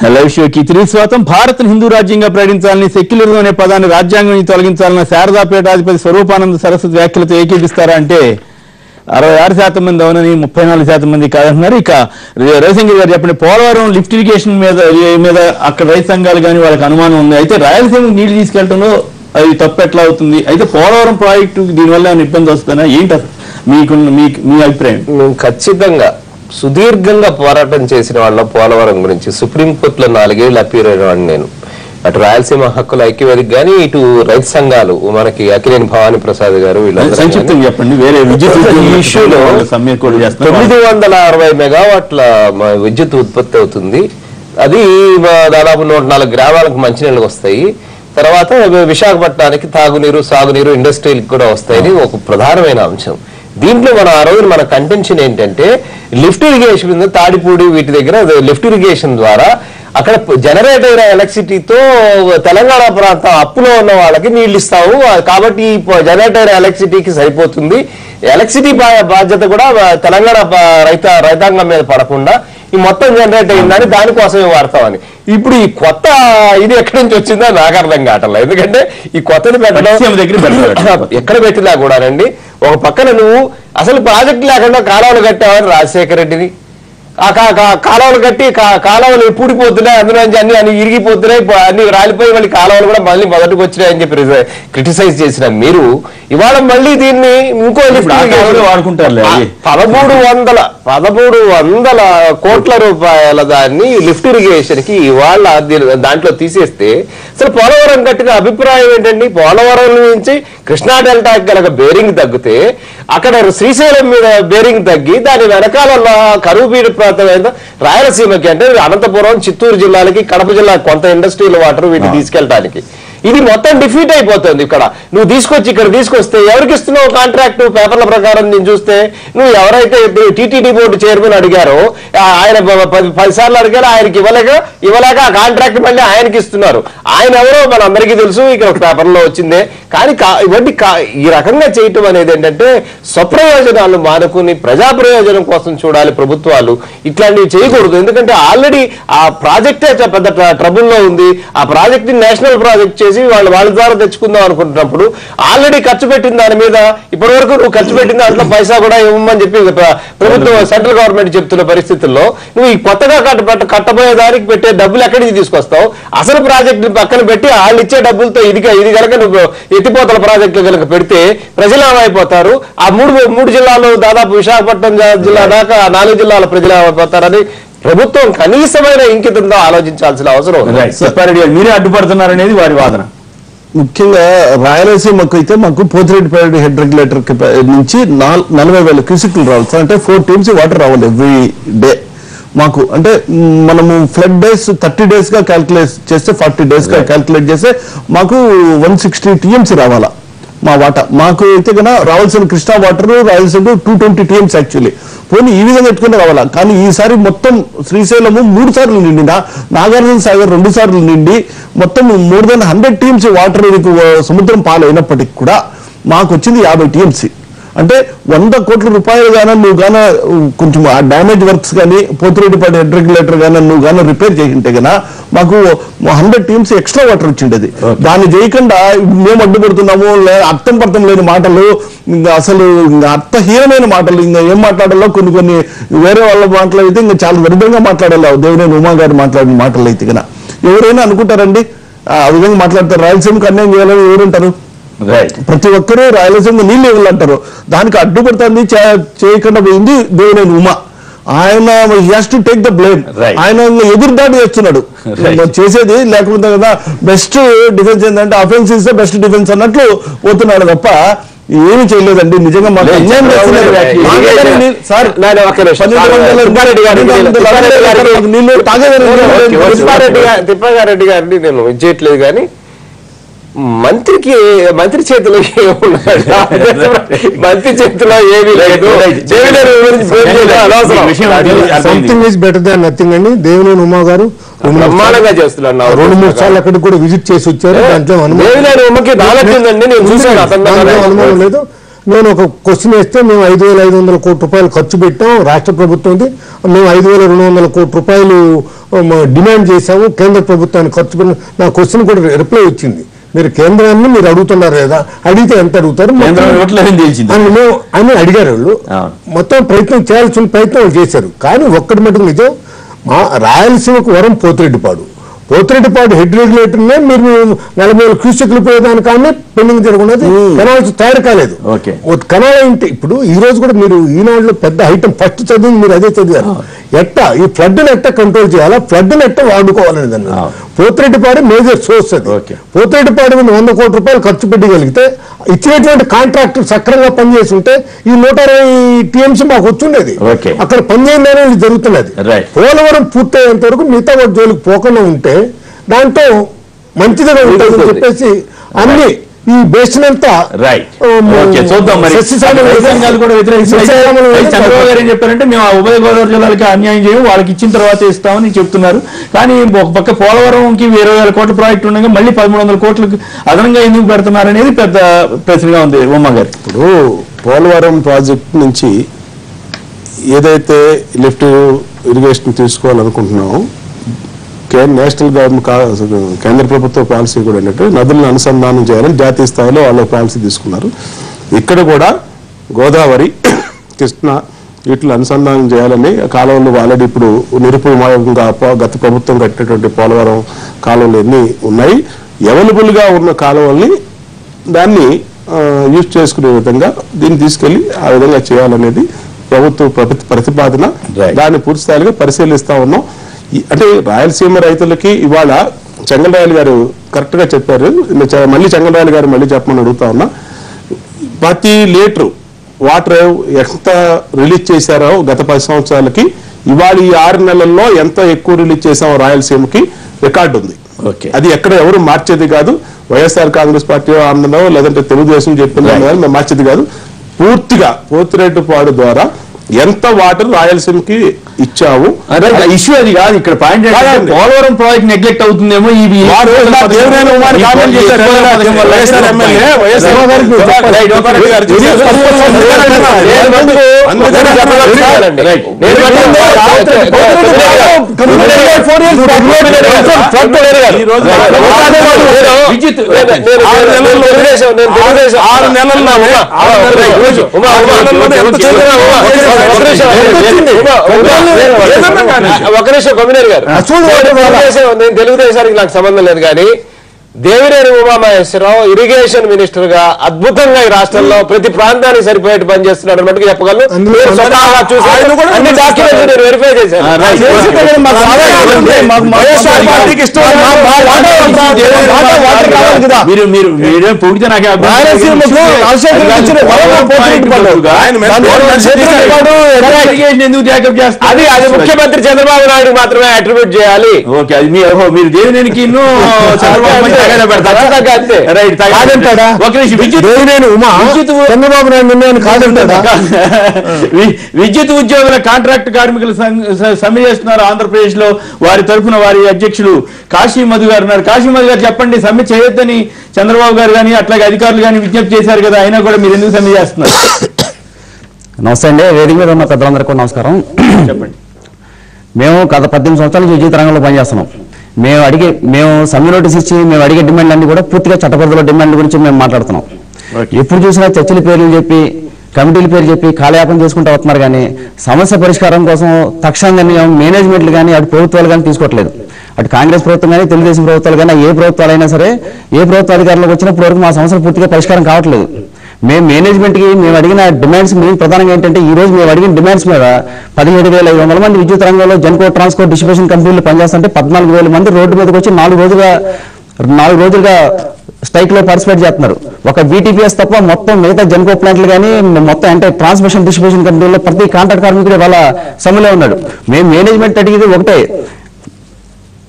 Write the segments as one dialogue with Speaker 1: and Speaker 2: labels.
Speaker 1: Live షోకి తిరిగి స్వాతం భారత్ హిందూ రాజ్యంగా ప్రకటించాలని సెక్యులరిజం అనే పదాన్ని రాజ్యాంగం నుంచి తొలగించాలన్న శారదాపేటాధిపతి స్వరూపానంద సరస్వతి వ్యాఖ్యలతో ఏకీపిస్తారా అంటే అరవై ఆరు శాతం మంది అవునని ముప్పై నాలుగు శాతం మంది కాదంటున్నారు ఇక ర- రవిశంకర్ గారు చెప్పండి పోలవరం లిఫ్ట్ ఇరిగేషన్ మీద మీద అక్కడ రైతు సంఘాలు కానీ వాళ్ళకి అనుమానం ఉంది అయితే రాయలసీమ నీళ్లు తీసుకెళ్లడంలో అది తప్పు ఎట్లా అవుతుంది అయితే పోలవరం ప్రాజెక్టు దీనివల్ల ఏమైనా ఇబ్బంది వస్తుందా ఏంటి అసలు మీకు మీ మీ అభిప్రాయం
Speaker 2: మేము ఖచ్చితంగా సుదీర్ఘంగా పోరాటం చేసిన వాళ్ళ పోలవరం గురించి సుప్రీంకోర్టులో నాలుగేళ్లు అప్పీర్ అయిన వాడిని నేను అటు రాయలసీమ హక్కుల ఐక్యవేదిక కానీ ఇటు రైతు సంఘాలు మనకి అఖిలేని భవానీ ప్రసాద్ గారు వీళ్ళందరూ
Speaker 1: సంక్షిప్తంగా చెప్పండి వేరే విద్యుత్
Speaker 2: ఈ ఇష్యూలో
Speaker 1: సమ్మె కూడా చేస్తున్నారు
Speaker 2: తొమ్మిది వందల అరవై మెగావాట్ల మ- విద్యుత్ ఉత్పత్తి అవుతుంది అది మ- దాదాపు నూట నాలుగు గ్రామాలకు మంచినీళ్ళకి వస్తాయి తర్వాత వి- విశాఖపట్నానికి తాగునీరు సాగునీరు ఇండస్ట్రీలకు కూడా వస్తాయని ఒక ప్రధానమైన అంశం దీంట్లో మన ఆ రోజు మన కంటెన్షన్ ఏంటంటే లిఫ్ట్ ఇరిగేషన్ ఉంది తాడిపూడి వీటి దగ్గర లిఫ్ట్ ఇరిగేషన్ ద్వారా అక్కడ జనరేట్ అయిన ఎలక్ట్రిసిటీతో తెలంగాణ ప్రాంతం అప్పులో ఉన్న వాళ్ళకి నీళ్ళు ఇస్తాము కాబట్టి ఈ జనరేట్ అయిన ఎలక్ట్రిసిటీకి సరిపోతుంది ఎలక్ట్రిసిటీ బా- బాధ్యత కూడా తెలంగాణ ప- రైత రైతాంగం మీద పడకుండా ఈ మొత్తం జనరేట్ అయిందని దానికోసమే వాడతామని ఇప్పుడు ఈ కొత్త ఇది ఎక్కడి నుంచి వచ్చిందో నాకు అర్థం కావట్లేదు ఎందుకంటే ఈ కొత్తది
Speaker 1: పట్టిసీమ దగ్గర
Speaker 2: పెట్టడం
Speaker 1: పెట్టారు.
Speaker 2: ఎక్కడ పెట్టినా కూడానండి ఒక పక్కన నువ్వు అసలు ప్రాజెక్ట్ లేకుండా కాలువలు కట్టావని రాజశేఖర రెడ్డిని ఆ కా- కా- కాలువలు కట్టి కా- కాలువలు పూడిపోతున్నాయి అందులో నుంచి అన్ని అన్ని ఇరిగిపోతున్నాయి ప- అన్ని రాలిపోయి మళ్ళీ కాలువలు కూడా మళ్ళీ మొదటికి వచ్చినాయి అని చెప్పి క్రిటిసైజ్ చేసిన మీరు ఇవాళ మళ్ళీ దీన్ని ఇంకో
Speaker 1: ఇప్పుడు ఆ కాలువలే వాడుకుంటారులే అవి.
Speaker 2: పదమూడు వందల పదమూడు వందల కోట్ల రూపాయల దాన్ని లిఫ్ట్ ఇరిగేషన్ కి ఇవాళ దీని- దాంట్లో తీసేస్తే అసలు పోలవరం కట్టిన అభిప్రాయం ఏంటండి పోలవరం నుంచి కృష్ణా డెల్టా గనక బేరింగ్ తగ్గితే అక్కడ శ్రీశైలం మీద బేరింగ్ తగ్గి దాని వెనకాల లా- కరువు పీడ ప్రాంతం ఏదో రాయలసీమకి అంటే అనంతపురం చిత్తూరు జిల్లాలకి కడప జిల్లా కొంత ఇండస్ట్రియల్ వాటర్ వీటిని తీసుకెళ్ళడానికి ఇది మొత్తం డిఫీట్ అయిపోతుంది ఇక్కడ నువ్వు తీసుకొచ్చి ఇక్కడ తీసుకొస్తే ఎవరికి ఇస్తున్నావు కాంట్రాక్ట్ పేపర్ల ప్రకారం నేను చూస్తే నువ్వు ఎవరైతే టీటీడీ బోర్డు చైర్మన్ అడిగారో ఆ ఆయన ప- పది పది సార్లు అడిగారు ఆయనకి ఇవ్వలేక ఇవ్వలేక ఆ కాంట్రాక్ట్ మళ్ళీ ఆయనకి ఇస్తున్నారు ఆయన ఎవరో మన అందరికీ తెలుసు ఇక్కడ పేపర్లో వచ్చిందే కానీ కా- ఇవన్నీ కా- ఈ రకంగా చేయటం అనేది ఏంటంటే స్వప్రయోజనాలు మానుకుని ప్రజా ప్రయోజనం కోసం చూడాలి ప్రభుత్వాలు ఇట్లాంటివి చేయకూడదు ఎందుకంటే ఆల్రెడీ ఆ ప్రాజెక్టే చ- పెద్ద ట్ర- ట్రబుల్లో ఉంది ఆ ప్రాజెక్ట్ ని నేషనల్ ప్రాజెక్ట్ చేసి వాళ్ళు వాళ్ళ ద్వారా తెచ్చుకుందాం అనుకుంటున్నప్పుడు ఆల్రెడీ ఖర్చు పెట్టిన దాని మీద ఇప్పటి వరకు నువ్వు ఖర్చు పెట్టిన దాంట్లో పైసా కూడా ఇవ్వమని చెప్పి ప్ర- ప్రభుత్వం సెంట్రల్ గవర్నమెంట్ చెప్తున్న పరిస్థితుల్లో నువ్వు ఈ కొత్తగా కట్ట పెట్ట- కట్టబోయే దానికి పెట్టే డబ్బులు ఎక్కడి నుంచి తీసుకొస్తావు అసలు ప్రాజెక్ట్ పక్కన పెట్టి వాళ్ళు ఇచ్చే డబ్బులతో ఇది ఇది కనుక నువ్వు ఎత్తిపోతల ప్రాజెక్టులు కనుక పెడితే ప్రజలు ఏమైపోతారు ఆ మూడు మూడు జిల్లాలు దాదాపు విశాఖపట్నం జా- జిల్లా దాకా ఆ నాలుగు జిల్లాల ప్రజలు ఏమైపోతారని ప్రభుత్వం కనీసమైన ఇంకితంతో ఆలోచించాల్సిన అవసరం ఉంది
Speaker 1: రైట్ సుబ్బారెడ్డి గారు మీరే అడ్డుపడుతున్నారనేది వారి వాదన
Speaker 3: ముఖ్యంగా రాయలసీమకు అయితే మాకు పోతిరెడ్డిపల్లి హెడ్ రెగ్యులేటర్ నుంచి నాల్- నలభై వేల క్యూసిక్లు రావాలి సార్ అంటే ఫోర్ టీమ్స్ వాటర్ రావాలి ఎవ్రీ డే మాకు అంటే మ్, మనము ఫ్లడ్ డేస్ థర్టీ డేస్ గా క్యాల్కులేట్ చేస్తే ఫార్టీ డేస్ గా క్యాల్కులేట్ చేస్తే మాకు వన్ సిక్స్టీ టీఎంసీ రావాలా మా వాటా మాకు అయితే కన్నా రావాల్సిన కృష్ణా వాటర్ రావాల్సిన టూ ట్వంటీ టీఎంస్ యాక్చువల్లీ పోనీ ఈ విధంగా ఎత్తుకుని రావాలా కానీ ఈసారి మొత్తం శ్రీశైలము మూడు సార్లు నిండిందా నాగార్జున సాగర్ రెండు సార్లు నిండి మొత్తం more than hundred TMCs water సముద్రం పాలైనప్పటికి కూడా మాకు వచ్చింది యాభై టీఎంసీ అంటే వంద కోట్ల రూపాయలు గాన నువ్వు గాన కొంచెం ఆ డ్యామేజ్ వర్క్స్ కానీ పోతిరెడ్డిపాటి హెడ్ రెగ్యులేటర్ గాన నువ్వు గాన రిపేర్ చేసింటే గన మాకు హండ్రెడ్ టీమ్స్ ఎక్స్ట్రా వాటర్ వచ్చిండేది దాన్ని చేయకుండా మేము అడ్డుపడుతున్నాము లే అర్థం పర్థం లేని మాటలు ఇంకా అసలు ఇంకా అర్థహీనమైన మాటలు ఇంకా ఏం మాట్లాడాలో కొన్ని కొన్ని వేరే వాళ్ళ మాటలు అయితే ఇంకా చాలా విరుద్ధంగా మాట్లాడాలి దేవినేని ఉమా గారు మాట్లాడిన మాటలు అయితే కన ఎవరైనా అనుకుంటారండి ఆ విధంగా మాట్లాడతారు రాయలసీమకు అన్యాయం చేయాలని ఎవరుంటారు
Speaker 1: రైట్
Speaker 3: ప్రతి ఒక్కరూ రాయలసీమ నీళ్ళు ఇవ్వాలంటారు దానికి అడ్డుపడుతుంది చే- చేయకుండా పోయింది దేవినేని ఉమ ఆయన has to take the blame
Speaker 1: Right.
Speaker 3: ఆయన ఇంకా ఎదురుదాడి చేస్తున్నాడు
Speaker 1: Right.
Speaker 3: చేసేది లేకపోతే కదా బెస్ట్ డిఫెన్స్ ఏంటంటే offence is the best defence అన్నట్లు పోతున్నాడు తప్ప ఏమి చేయలేదండి నిజంగా మాకు
Speaker 1: లేదు,
Speaker 3: అన్యాయం చేస్తున్నారు.
Speaker 1: చంద్రబాబు నాయుడు
Speaker 3: తాగేదానికి నీళ్ళు- సార్
Speaker 2: నాయన ఒక్క నిమిషం.
Speaker 3: పన్నెండు వందల
Speaker 2: తిప్పారెడ్డి గారు,
Speaker 3: పన్నెండు వందల
Speaker 2: తిప్పారెడ్డి
Speaker 3: అరవై
Speaker 2: గారు,
Speaker 3: ఎకరాలకు నీళ్ళు తాగేదానికి నీళ్ళు
Speaker 2: ఓకే,
Speaker 3: లేదు.
Speaker 2: తిప్పారెడ్డి గారు- తిప్పారెడ్డి గారిని నేను ఇది చేయట్లేదు కానీ మంత్రికి మంత్రి చేతిలో ఏమున్నాడు మంత్రి చేతిలో ఏమీ లేదు దేవినేని గురించి పేరు చేయడం అనవసరం.
Speaker 1: విషయం అర్థమైంది.
Speaker 4: Something is better than nothing అండి దేవినేని ఉమా గారు రెండు మూడు
Speaker 2: బ్రహ్మాండంగా చేస్తున్నాడు నా
Speaker 4: సార్లు- రెండు మూడు సార్లు అక్కడికి కూడా విజిట్ చేసి వచ్చారు దాంట్లో అనుమానం-
Speaker 2: దేవినేని ఉమ్మకి నాలెడ్జ్ ఉందండి నేను చూశాను అతను
Speaker 4: దాంట్లో అనుమానం లేదు నేను ఒక క్వశ్చన్ వేస్తే మేము ఐదు వేల ఐదు వందల కోట్ల రూపాయలు ఖర్చు పెట్టాం రాష్ట్ర ప్రభుత్వంది మేము ఐదు వేల రెండు వందల కోట్ల రూపాయలు ఉమ్, డిమాండ్ చేశాము కేంద్ర ప్రభుత్వాన్ని ఖర్చు పెట్టిన నా క్వశ్చన్ కూడా రిప్లై వచ్చింది మీరు కేంద్రాన్ని మీరు అడుగుతున్నారు కదా అడిగితే ఎంత అడుగుతారు
Speaker 1: కేంద్రం ఇవ్వట్లేదని తెలిసింది
Speaker 4: అని మేము- అని అడిగారు వాళ్ళు
Speaker 1: అవును.
Speaker 4: మొత్తం ప్రయత్నం చేయాల్సిన ప్రయత్నం వాళ్ళు చేశారు కానీ ఒక్కటి మటుకు నిజం మా రాయలసీమకు వరం పోతిరెడ్డిపాడు పోతిరెడ్డిపాడు హెడ్ రెగ్యులేటర్నే మీరు నలభై వేల క్యూసెక్లు పోయేదానికానే పెండింగ్ జరగకున్నది కెనాల్స్ తయారు కాలేదు
Speaker 1: ఓకే.
Speaker 4: కెనాల్ ఏంటి ఇప్పుడు ఈ రోజు కూడా మీరు ఈనాడులో పెద్ద ఐటమ్ ఫస్ట్ చదివింది మీరు అదే చదివారు ఎట్ట ఈ ఫ్లడ్ ఎట్ట కంట్రోల్ చేయాలా ఫ్లడ్ ఎట్ట వాడుకోవాలని దాన్ని
Speaker 1: అవును.
Speaker 4: పోతిరెడ్డిపాడు మేజర్ సోర్స్ అది
Speaker 1: ఓకే.
Speaker 4: పోతిరెడ్డిపాడు మీద వంద కోట్ల రూపాయలు ఖర్చు పెట్టగలిగితే ఇచ్చినటువంటి కాంట్రాక్టర్ సక్రమంగా పనిచేసి ఉంటే ఈ నూట ఇరవై టీఎంసీ మాకు వచ్చుండేది
Speaker 1: ఓకే.
Speaker 4: అక్కడ పనిచేయడం ఇది జరుగుతున్నది
Speaker 1: Right.
Speaker 4: పోలవరం పూర్తయ్యేంత వరకు మిగతా వాటి జోలికి పోకుండా ఉంటే దాంట్లో మంచిదిగా ఉంటుందని
Speaker 2: ఉంటుంది.
Speaker 4: చెప్పేసి అన్ని ఈ బేసిన్ అంతా
Speaker 1: రైట్
Speaker 4: ఉమ్,
Speaker 1: ఓకే చూద్దాం మరి
Speaker 4: సస్యశ్యామలం
Speaker 1: రైతు సంఘాలు కూడా వ్యతిరేకిస్తున్నాయి.
Speaker 4: సస్యశ్యామలం
Speaker 1: అయితే చంద్రబాబు గారు ఏం చెప్పారంటే మేము ఆ ఉభయ గోదావరి జిల్లాలకి అన్యాయం చేయం వాళ్ళకి ఇచ్చిన తర్వాత ఇస్తామని చెప్తున్నారు కానీ ఒక పక్క పోలవరంకి ఇరవై వేల కోట్ల ప్రాజెక్ట్ ఉండగా మళ్ళీ పదమూడు వందల కోట్లకు అదనంగా ఎందుకు పెడుతున్నారు అనేది పెద్ద ప్రశ్నగా ఉంది ఉమ్మ గారు
Speaker 3: ఇప్పుడు పోలవరం ప్రాజెక్ట్ నుంచి ఏదైతే లిఫ్ట్ ఇరిగేషన్ తీసుకోవాలనుకుంటున్నామో కే- నేషనల్ గవర్నమెంట్ కా- అసలు కేంద్ర ప్రభుత్వ పాలసీ కూడా ఏంటంటే నదులను అనుసంధానం చేయాలని జాతీయ స్థాయిలో వాళ్ళు పాలసీ తీసుకున్నారు ఇక్కడ కూడా గోదావరి కృష్ణ వీటిని అనుసంధానం చేయాలని కాలువలు ఆల్రెడీ ఇప్పుడు నిరుపయోగంగా పో- గత ప్రభుత్వం కట్టినటువంటి పోలవరం కాలువలు ఎన్ని ఉన్నాయి అవైలబుల్ గా ఉన్న కాలువల్ని దాన్ని యూజ్ చేసుకునే విధంగా దీన్ని తీసుకెళ్లి ఆ విధంగా చేయాలనేది ప్రభుత్వ ప్రతి- ప్రతిపాదన
Speaker 1: Right.
Speaker 3: దాన్ని పూర్తి స్థాయిగా పరిశీలిస్తా ఉన్నాం ఈ- అంటే రాయలసీమ రైతులకి ఇవాళ చెంగలరాయలు గారు కరెక్ట్ గా చెప్పారు నేను చ- మళ్ళీ చెంగలరాయలు గారు మళ్ళీ చెప్పమని అడుగుతా ఉన్నా ప్రతి లీటర్ వాటర్ ఎంత రిలీజ్ చేశారో గత పది సంవత్సరాలకి ఇవాళ ఈ ఆరు నెలల్లో ఎంత ఎక్కువ రిలీజ్ చేసామో రాయలసీమకి రికార్డు ఉంది
Speaker 1: ఓకే.
Speaker 3: అది ఎక్కడ ఎవరు మార్చేది కాదు వైఎస్ఆర్ కాంగ్రెస్ పార్టీ ఆందనో లేదంటే తెలుగుదేశం చెప్పిందో కానీ మేము మార్చేది కాదు పూర్తిగా పోతిరెడ్డిపాడు ద్వారా ఎంత వాటర్ రాయలసీమకి ఇచ్చాము
Speaker 1: ఇష్యూ అది కాదు ఇక్కడ పాయింట్
Speaker 3: కాదండి.
Speaker 1: పోలవరం ప్రాజెక్ట్ నెగ్లెక్ట్ అవుతుందేమో ఇవి
Speaker 3: వారు ఇలా దేవినేని ఉమాని కామెంట్ చేశారు. వైఎస్ఆర్ ఎమ్మెల్యే, వైఎస్ఆర్ గారికి చెప్పాలి.
Speaker 1: రైట్, ఒక
Speaker 3: ఇది
Speaker 1: గారు
Speaker 3: ఇది
Speaker 1: చెప్పాలి.
Speaker 3: నేను
Speaker 2: అందుకు-
Speaker 3: అందుకని
Speaker 2: అందుకు
Speaker 3: చెప్పదలుచుకున్నానండి.
Speaker 1: రైట్.
Speaker 2: నేను
Speaker 3: ఈ రోజు
Speaker 1: విద్యుత్
Speaker 3: ఆరు నెలల్లో ఆరు నెలల్లోనే ఆరు నెలల్లో
Speaker 2: ఉమా, ఉమా,
Speaker 3: నెలల్లోనే ఎంత చేశారో ఉమా,
Speaker 2: ఒక నిమిషం,
Speaker 3: ఎంత వచ్చింది?
Speaker 2: ఉమా, ఉమా,
Speaker 3: ఏదన్నా కానీ.
Speaker 2: ఒక నిమిషం కమినర్ గారు
Speaker 4: అసలు
Speaker 2: నేను తెలుగుదేశం నేను తెలుగుదేశానికి నాకు సంబంధం లేదు కానీ దేవినేని ఉమామహేశ్వరరావు ఇరిగేషన్ మినిస్టర్ గా అద్భుతంగా ఈ రాష్ట్రంలో ప్రతి ప్రాంతానికి సరిపోయేట్టు పని చేస్తున్నాడు అన్నట్టుగా చెప్పగలను
Speaker 4: అందులో
Speaker 2: నేను స్వతహాగా చూసి
Speaker 3: ఆయన కూడా
Speaker 2: అన్ని డాక్యుమెంట్స్ నేను వెరిఫై చేశాను
Speaker 1: ఆ, రైట్.
Speaker 2: చేసి కదా మాకు సాధారణ ఉంది.
Speaker 1: మాకు- మాకు-
Speaker 3: వైఎస్ఆర్ పార్టీకి ఇష్టం లేదు.
Speaker 1: మా- మా వాటర్ అంతా దేవుని వాటర్ వాటర్ కావాలి కదా. మీరు మీరు మీరేం పొగిడితే నాకే అభ్యంతరం లేదు.
Speaker 4: రాయలసీమకు రాజశేఖర్ రెడ్డి ఇచ్చిన పోలవరం పోతిరెడ్డి పాడు.
Speaker 3: ఆయన మె-
Speaker 4: దాన్ని
Speaker 3: గవర్నమెంట్
Speaker 4: చేతులు
Speaker 3: చేశారు.
Speaker 4: పాడు,
Speaker 1: మరి irrigation ఎందుకు జాకప్ చేస్తారు
Speaker 2: అది అది ముఖ్యమంత్రి చంద్రబాబు నాయుడు మాత్రమే అట్రిబ్యూట్ చేయాలి
Speaker 1: ఓకే అది మీ ఓహో, మీరు దేవినేనికి ఇన్నో చంద్రబాబు నాయుడు తగాదా పెడతారా?
Speaker 2: ఖచ్చితంగా అంతే.
Speaker 1: రైట్ తగాదా
Speaker 4: కాదంటాడా?
Speaker 1: ఒక నిమిషం విద్యుత్
Speaker 4: దేవినేని ఉమా
Speaker 1: విద్యుత్
Speaker 4: చంద్రబాబు నాయుడు నిర్ణయాన్ని కాదంటాడా
Speaker 1: వి- విద్యుత్ ఉద్యోగుల కాంట్రాక్ట్ కార్మికులు సం- స- సమ్మె చేస్తున్నారు ఆంధ్రప్రదేశ్ లో వారి తరఫున వారి అధ్యక్షులు కాశీ మధు గారు ఉన్నారు కాశీ మధు గారు చెప్పండి సమ్మె చేయొద్దని చంద్రబాబు గారు కానీ అట్లాగే అధికారులు కానీ విజ్ఞప్తి చేశారు కదా అయినా కూడా మీరు ఎందుకు సమ్మె చేస్తున్నారు
Speaker 5: నమస్తే అండి వేదిక మీద ఉన్న పెద్దలందరికీ కూడా నమస్కారం
Speaker 1: చెప్పండి
Speaker 5: మేము గత పద్దెనిమిది సంవత్సరాల నుంచి విద్యుత్ రంగంలో పనిచేస్తున్నాం మేము అడిగే మేము సమ్మె నోటీస్ ఇచ్చి మేము అడిగే డిమాండ్ అన్ని కూడా పూర్తిగా చట్టపరిధిలో డిమాండ్ గురించి మేము మాట్లాడుతున్నాం ఎప్పుడు చూసినా చర్చల పేర్లు చెప్పి కమిటీల పేరు చెప్పి కాలయాపన చేసుకుంటూ వస్తున్నారు కానీ సమస్య పరిష్కారం కోసం తక్షణ నిర్ణయం మేనేజ్మెంట్లు కానీ అటు ప్రభుత్వాలు కానీ తీసుకోవట్లేదు అటు కాంగ్రెస్ ప్రభుత్వం కానీ తెలుగుదేశం ప్రభుత్వాలు కానీ ఏ ప్రభుత్వాలైనా సరే ఏ ప్రభుత్వ అధికారులకు వచ్చినప్పటి వరకు మా సమస్యలు పూర్తిగా పరిష్కారం కావట్లేదు మేము మేనేజ్మెంట్ కి మేము అడిగిన డిమాండ్స్ మెయిన్ ప్రధానంగా ఏంటంటే ఈ రోజు మేము అడిగిన డిమాండ్స్ మీద పదిహేడు వేల ఐదు వందల మంది విద్యుత్ రంగంలో జన్కో ట్రాన్స్పోర్ట్ డిస్ట్రిబ్యూషన్ కంపెనీలు పనిచేస్తుంటే పద్నాలుగు వేల మంది రోడ్డు మీదకి వచ్చి నాలుగు రోజులుగా నాలుగు రోజులుగా స్ట్రైక్ లో పార్టిసిపేట్ చేస్తున్నారు ఒక బీటీపీఎస్ తప్ప మొత్తం మిగతా జన్కో ప్లాంట్లు కానీ మొత్తం అంటే ట్రాన్స్మిషన్ డిస్ట్రిబ్యూషన్ కంపెనీలో ప్రతి కాంట్రాక్ట్ కార్మికుడు వాళ్ళ సమ్మెలో ఉన్నాడు మేము మేనేజ్మెంట్ అడిగేది ఒకటే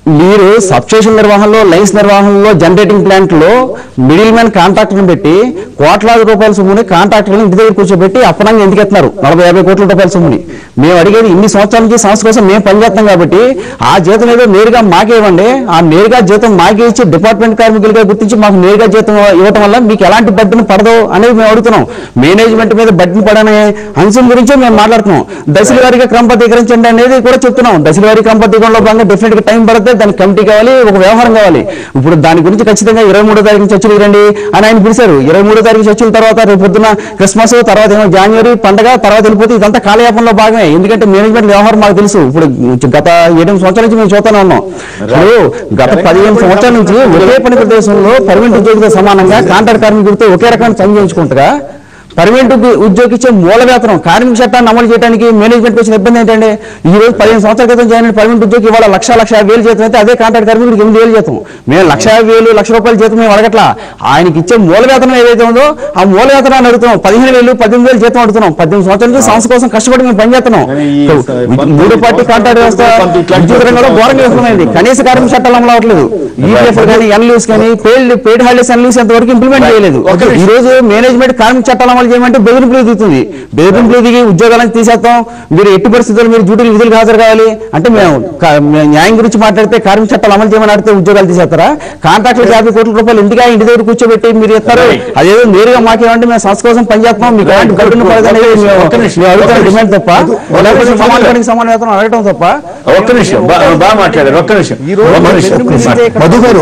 Speaker 5: మీరు సబ్స్టేషన్ నిర్వహణలో లైన్స్ నిర్వహణలో జనరేటింగ్ ప్లాంట్ లో మిడిల్ మ్యాన్ కాంట్రాక్టర్ పెట్టి కోట్లాది రూపాయల సొమ్ముని కాంట్రాక్టర్ని ఇంటి దగ్గర కూర్చోబెట్టి అప్పనంగా ఎందుకు ఎత్తున్నారు నలభై యాభై కోట్ల రూపాయల సొమ్ముని మేము అడిగేది ఇన్ని సంవత్సరాల నుంచి సంస్థ కోసం మేము పనిచేస్తాం కాబట్టి ఆ జీతం ఏదో నేరుగా మాకే ఇవ్వండి ఆ నేరుగా జీతం మాకే ఇచ్చి డిపార్ట్మెంట్ కార్మికులుగా గుర్తించి మాకు నేరుగా జీతం ఇవ్వటం వల్ల మీకు ఎలాంటి బడ్డను పడదు అనేది మేము అడుగుతున్నాం మేనేజ్మెంట్ మీద బడ్డను పడనే అంశం గురించే మేము మాట్లాడుతున్నాం దశల వారీగా క్రమబద్ధీకరించండి అనేది కూడా చెప్తున్నాం దశల వారీ క్రమబద్ధీకరణలో భాగంగా డెఫినెట్ గా టైం పడుతుంది దానికి కమిటీ కావాలి ఒక వ్యవహారం కావాలి ఇప్పుడు దాని గురించి ఖచ్చితంగా ఇరవై మూడో తారీఖు చర్చలు రండి అని ఆయన పిలిచారు ఇరవై మూడో తారీఖు చర్చల తర్వాత రేపు పొద్దున క్రిస్మస్ తర్వాత ఏమో జనవరి పండగ తర్వాత వెళ్ళిపోతే ఇదంతా కాలయాపనలో భాగమే ఎందుకంటే మేనేజ్మెంట్ వ్యవహారం మాకు తెలుసు ఇప్పుడు గత ఎనిమిది సంవత్సరాల నుంచి మేము చూస్తూనే ఉన్నాం ఇప్పుడు గత పదిహేను సంవత్సరాల నుంచి ఒకే పని ప్రదేశంలో పర్మనెంట్ ఉద్యోగితో సమానంగా కాంట్రాక్ట్ కార్మికుడితో ఒకే రకమైన పని చేయించుకుంటగా పర్మనెంట్ ఉద్యోగి ఇచ్చే మూల వేతనం కార్మిక చట్టాన్ని అమలు చేయడానికి మేనేజ్మెంట్ వచ్చిన ఇబ్బంది ఏంటంటే ఈ రోజు పదిహేను సంవత్సరాల క్రితం జాయిన్ అయిన పర్మనెంట్ ఉద్యోగి ఇవాళ లక్ష లక్ష యాభై వేలు జీతం అయితే అదే కాంట్రాక్ట్ కార్మికుడికి ఎనిమిది వేలు జీతం మేము లక్ష యాభై వేలు లక్ష రూపాయల జీతం మేము అడగట్లా ఆయనకి ఇచ్చే మూల వేతనం ఏదైతే ఉందో ఆ మూల వేతనాన్ని అడుగుతున్నాం పదిహేను వేలు పద్దెనిమిది వేలు జీతం అడుగుతున్నాం పద్దెనిమిది సంవత్సరాల నుంచి సంస్థ కోసం కష్టపడి మేము పనిచేస్తున్నాం
Speaker 1: కానీ ఈ
Speaker 5: మూడు పార్టీ కాంట్రాక్ట్ వ్యవస్థ విద్యుత్ రంగంలో ఘోరంగా విఫలమైంది కనీస కార్మిక చట్టాలు అమలు అవ్వట్లేదు ఈపీఎఫ్ కానీ ఎన్లీస్ కానీ పెయిడ్ పెయిడ్ హాలిడేస్ ఎన్లీస్ ఎంతవరకు ఇంప్లిమెంట్ చేయలేదు ఈ రోజు మేనేజ్మెంట్ కార్మిక చట్టాలు అమలు చేయమంటే బెదిరింపులు దిగుతుంది బెదిరింపులు దిగి ఉద్యోగాలను తీసేస్తాం మీరు ఎట్టి పరిస్థితుల్లో మీరు డ్యూటీలు విధులకు హాజరు కావాలి అంటే మేము కా- మేము న్యాయం గురించి మాట్లాడితే కార్మిక చట్టాలు అమలు చేయమని అడిగితే ఉద్యోగాలు తీసేస్తారా కాంట్రాక్టులకు యాభై కోట్ల రూపాయలు ఇంటిగా ఇంటి దగ్గర కూర్చోబెట్టి మీరు ఇస్తారు అదేదో నేరుగా మాకేమంటే మేము సంస్థ కోసం పనిచేస్తాం మీకు ఎలాంటి గడువును పడదు అనేది మేము మేము అడుగుతున్న డిమాండ్ తప్ప లేకపోతే సమాన పనికి సమాన వేతనం అడగటం తప్ప
Speaker 1: ఒక్క నిమిషం బా- బాగా మాట్లాడారు ఒక్క నిమిషం ఒక్క నిమిషం
Speaker 4: మధు గారు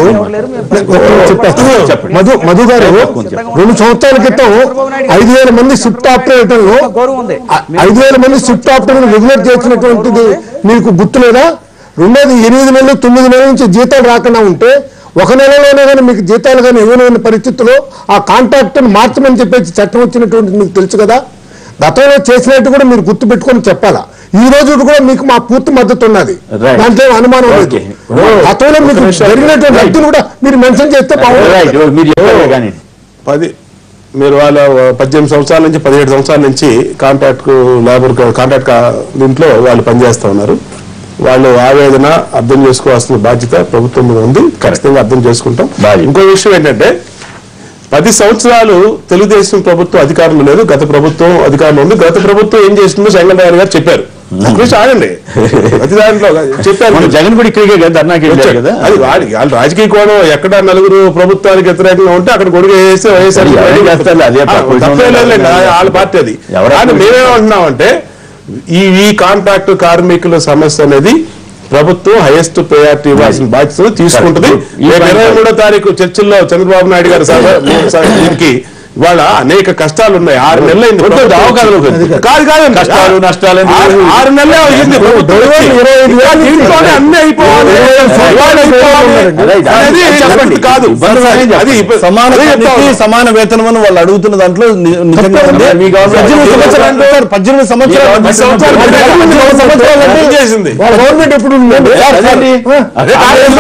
Speaker 4: చెప్పండి. మధు మధు గారు రెండు సంవత్సరాల క్రితం ఐదు వేల మంది షిఫ్ట్ ఆపరేటర్లు
Speaker 5: గౌరవం ఉంది
Speaker 4: ఐదు వేల మంది షిఫ్ట్ ఆపరేటర్లు రెగ్యులేట్ చేసినటువంటిది మీకు గుర్తులేదా రెండోది ఎనిమిది నెలలు తొమ్మిది నెలల నుంచి జీతాలు రాకుండా ఉంటే ఒక నెలలోనే కానీ మీకు జీతాలు కానీ ఇవ్వలేని పరిస్థితుల్లో ఆ కాంట్రాక్టర్ మార్చమని చెప్పేసి చట్టం వచ్చినటువంటిది మీకు తెలుసు కదా గతంలో చేసినట్టు కూడా మీరు గుర్తు పెట్టుకొని చెప్పాలా ఈ రోజు కూడా మీకు మా పూర్తి మద్దతు ఉన్నది
Speaker 1: Right.
Speaker 4: దాంట్లో ఏం అనుమానం లేదు
Speaker 1: Okay.
Speaker 4: గతంలో మీకు జరిగినటువంటి వ్యక్తులు కూడా మీరు మెన్షన్ చేస్తే బాగుంటుంది
Speaker 1: రైట్ మీరు చెప్పారు కానీ
Speaker 3: పది మీరు వాళ్ళ పద్దెనిమిది సంవత్సరాల నుంచి పదిహేడు సంవత్సరాల నుంచి కాంట్రాక్ట్ లేబర్ కాంట్రాక్ట్ దీంట్లో వాళ్ళు పనిచేస్తా ఉన్నారు వాళ్ళు ఆవేదన అర్థం చేసుకోవాల్సిన బాధ్యత ప్రభుత్వం మీద ఉంది ఖచ్చితంగా అర్థం చేసుకుంటాం
Speaker 1: బాధ్యత.
Speaker 3: ఇంకో విషయం ఏంటంటే పది సంవత్సరాలు తెలుగుదేశం ప్రభుత్వం అధికారంలో లేదు గత ప్రభుత్వం అధికారంలో ఉంది గత ప్రభుత్వం ఏం చేసిందో జగన్ గారు చెప్పారు ఒక నిమిషం ఆగండి ప్రతి దాంట్లో చెప్పారు
Speaker 1: మన జగన్ కూడా ఇక్కడికే కదా ధర్నాకి వెళ్ళారు
Speaker 3: వచ్చాడు.
Speaker 1: కదా
Speaker 3: అది వాడి వాళ్ళ రాజకీయ కోణం ఎక్కడ నలుగురు ప్రభుత్వానికి వ్యతిరేకంగా ఉంటే అక్కడ గొడుగు వేసి వైఎస్ఆర్
Speaker 1: అది ఎవరు చేస్తారులే, అదే
Speaker 3: ఆ,
Speaker 1: పొజిషన్
Speaker 3: తప్పే లేదులేండి,
Speaker 1: ఉంది.
Speaker 3: వాళ్ళ పార్టీ అది
Speaker 1: ఎవరు
Speaker 3: కానీ
Speaker 1: అప్పుడు
Speaker 3: మేమేమంటున్నామంటే ఈ ఈ కాంట్రాక్ట్ కార్మికుల సమస్య అనేది ప్రభుత్వం హైయెస్ట్ ప్రయారిటీ ఇవ్వాల్సిన బాధ్యత తీసుకుంటుంది
Speaker 1: ఈ
Speaker 3: రేపు ఇరవై
Speaker 1: పాయింట్
Speaker 3: మూడో తారీఖు చర్చల్లో చంద్రబాబు నాయుడు గారు సభ- సభ- దీనికి ఇవాళ అనేక కష్టాలు ఉన్నాయి ఆరు నెలలు అయింది
Speaker 1: వద్దు,
Speaker 3: ప్రభుత్వం
Speaker 1: అవకాశాలు
Speaker 3: వచ్చి.
Speaker 1: వద్దు.
Speaker 3: కాదు కాదు
Speaker 1: కష్టాలు, నష్టాలు ఎందుకు?
Speaker 3: ఆరు- ఆరు నెలలే అయింది ప్రభుత్వం వచ్చి. ఇంకా దీంట్లోనే అన్ని అయిపోవాలి ఇవాళ అయిపోవాలి
Speaker 1: అదే, దాన్ని
Speaker 3: అనేది
Speaker 1: చెప్పండి.
Speaker 3: కాదు
Speaker 1: ఇబ్బంది లేదని
Speaker 3: అది
Speaker 1: చెప్పండి.
Speaker 3: సమాన
Speaker 6: సమాన
Speaker 3: పనికి
Speaker 6: పనికి సమాన వేతనం అని వాళ్ళు అడుగుతున్న దాంట్లో ని- నిజంగా ఉంది.
Speaker 1: మీ గవర్నమెంట్
Speaker 6: పద్దెనిమిది సంవత్సరాలు సార్, పద్దెనిమిది సంవత్సరాలు
Speaker 1: మీ
Speaker 3: సంవత్సరాలు
Speaker 6: పద్దెనిమిది సంవత్సరాలు అంటే
Speaker 3: ఏం చేసింది
Speaker 4: వాళ్ళ గవర్నమెంట్ ఎప్పుడు ఉందండి
Speaker 6: సార్, సార్,
Speaker 1: అదే
Speaker 4: వాళ్ళ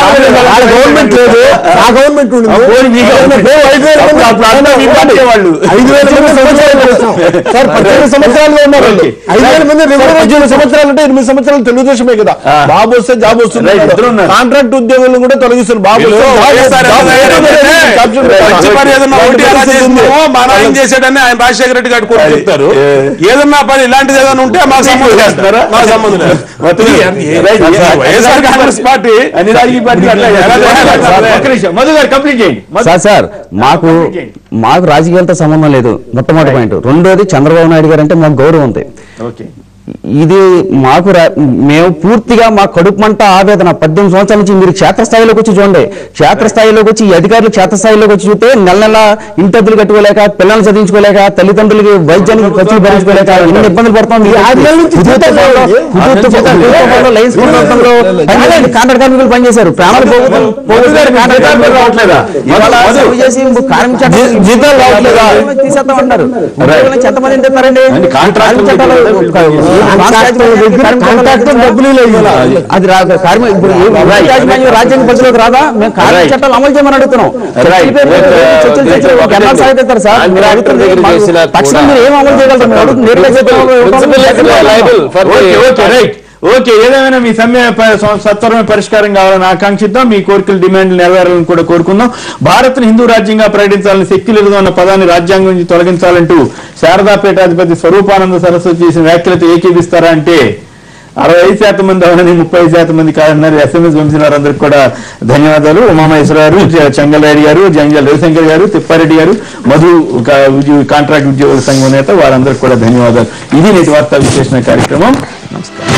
Speaker 4: గవర్నమెంట్ లేదు ఆ గవర్నమెంట్ ఉంది
Speaker 1: పోనీ మీ గవర్నమెంట్.
Speaker 4: ఐదు వేల మంది
Speaker 1: అప్పుడు అంతా మీ పార్టీ వాళ్ళు
Speaker 4: ఐదు వేల మంది సంవత్సరాలు చేస్తాం.
Speaker 6: సార్ పద్దెనిమిది సంవత్సరాలు ఉన్నారు
Speaker 1: ఓకే.
Speaker 4: ఐదు వేల మంది
Speaker 6: సార్,
Speaker 4: రెగ్యులర్
Speaker 6: పద్దెనిమిది సంవత్సరాలు అంటే ఎనిమిది సంవత్సరాలు తెలుగుదేశమే కదా
Speaker 1: ఆ.
Speaker 6: బాబు వస్తే జాబ్ వస్తుంది
Speaker 1: రైట్, ఇద్దరు ఉన్నారు.
Speaker 6: కాంట్రాక్ట్ ఉద్యోగులను కూడా తొలగిస్తారు బాబు వస్తే జాబ్
Speaker 3: వైఎస్ఆర్
Speaker 6: జాబ్
Speaker 3: ఏదైనా
Speaker 6: వస్తే
Speaker 3: ఏదైనా
Speaker 6: క్యాప్చర్
Speaker 3: మంచి
Speaker 6: చేస్తారు.
Speaker 3: పని ఏదన్నా ఒకటి ఎలా చేస్తున్నామో మా నాయన చేసాడని ఆయన రాజశేఖర రెడ్డి గారు కూడా చెప్తారు ఏదన్నా పని ఇలాంటిది ఏదైనా ఉంటే మాకు సంబంధం లేదు.
Speaker 1: చేస్తారా?
Speaker 3: మాకు సంబంధం లేదు
Speaker 1: మొత్తం
Speaker 3: ఇది
Speaker 1: ఈ- రైట్,
Speaker 3: అసలు
Speaker 1: ఈ-
Speaker 3: వైఎస్ఆర్ కాంగ్రెస్ పార్టీ
Speaker 1: అన్ని రాజకీయ పార్టీలు అట్లా
Speaker 3: ఎలా చేయాలి?
Speaker 1: చేస్తారు. ఒక్క నిమిషం మధు గారు కంప్లీట్ చేయండి మధు-
Speaker 5: సార్ సార్ మాకు మాకు రాజకీయాలతో సంబంధం లేదు మొట్టమొదటి పాయింట్ రెండోది చంద్రబాబు నాయుడు గారు అంటే మాకు గౌరవం ఉంది
Speaker 1: ఓకే
Speaker 5: ఇది మాకు రా- మేము పూర్తిగా మా కడుపు మంట ఆవేదన పద్దెనిమిది సంవత్సరాల నుంచి మీరు క్షేత్రస్థాయిలోకి వచ్చి చూడండి క్షేత్రస్థాయిలోకి వచ్చి ఈ అధికారులు క్షేత్రస్థాయిలోకి వచ్చి చూస్తే నెల నెల ఇంటద్దులు కట్టుకోలేక పిల్లల్ని చదివించుకోలేక తల్లిదండ్రులకి వైద్యానికి ఖర్చులు భరించుకోలేక ఎన్ని ఇబ్బందులు పడుతుంది
Speaker 4: ఈ ఆరు నెలల నుంచి జీతాలు రావండి.
Speaker 5: లైన్స్ ప్రాంతంలో పనిచేసి కాంట్రాక్ట్ కార్మికులు పనిచేశారు ప్రాణాలు పోగొట్టు- పోగొట్టుకున్నారు కాంట్రాక్ట్ కార్మికులు రావట్లేదా ఇవాళ సర్వ్ చేసి కార్మిక చట్టాలు
Speaker 6: జీ- జీతాలు రావట్లేదా?
Speaker 5: తీసేస్తామంటారు ఉద్యోగుల నుంచి ఎంతమంది ఎంతమంది
Speaker 1: అంటే కాంట్రాక్టులు
Speaker 5: చట్టాలు
Speaker 4: కాంట్రాక్టర్ డబ్బులు లేవు
Speaker 5: అది రా కార్మిక ఇప్పుడు ఏ రైతు యాజమాన్యం రాజ్యాంగ పరిధిలోకి రాదా మేము కార్మిక
Speaker 1: Right.
Speaker 5: చట్టాలు అమలు చేయమని అడుగుతున్నాం
Speaker 1: Right.
Speaker 5: చర్చలు చర్చలు
Speaker 1: ఒకటే
Speaker 5: ఎన్నాళ్ళు సాగుతారు సార్ మీరు
Speaker 2: కాంట్రాక్టర్
Speaker 5: అడుగుతుంది
Speaker 2: దగ్గర చేసిన
Speaker 5: మాకు తక్షణం
Speaker 2: కూడా
Speaker 5: మీరు ఏం అమలు చేయగలరు మేము అడుగుతుంది నేరుగా చెప్పాలి.
Speaker 2: Principal is liable for the-
Speaker 1: okay okay right okay ఏదేమైనా మీ సమ్మె ప- స- సత్వరమే పరిష్కారం కావాలని ఆకాంక్షిద్దాం మీ కోరికలు డిమాండ్లు నెరవేరాలని కూడా కోరుకుందాం భారత్ను హిందూ రాజ్యంగా ప్రకటించాలని సెక్యులరిజం అన్న పదాన్ని రాజ్యాంగం నుంచి తొలగించాలంటూ శారదాపేటాధిపతి స్వరూపానంద సరస్వతి చేసిన వ్యాఖ్యలతో ఏకీపిస్తారా అంటే అరవై ఐదు శాతం మంది అవునని ముప్పై ఐదు శాతం మంది కాదన్నారు ఎస్ఎంఎస్ పంపిన వారందరికీ కూడా ధన్యవాదాలు ఉమామహేశ్వర గారు జ- చెంగల్రెడ్డి గారు జంజల్ రవిశంకర్ గారు తిప్పారెడ్డి గారు మధు కా- ఉద్యో- కాంట్రాక్ట్ ఉద్యోగుల సంఘం నేత వారందరికీ కూడా ధన్యవాదాలు ఇది నేటి వార్తా విశ్లేషణ కార్యక్రమం నమస్కారం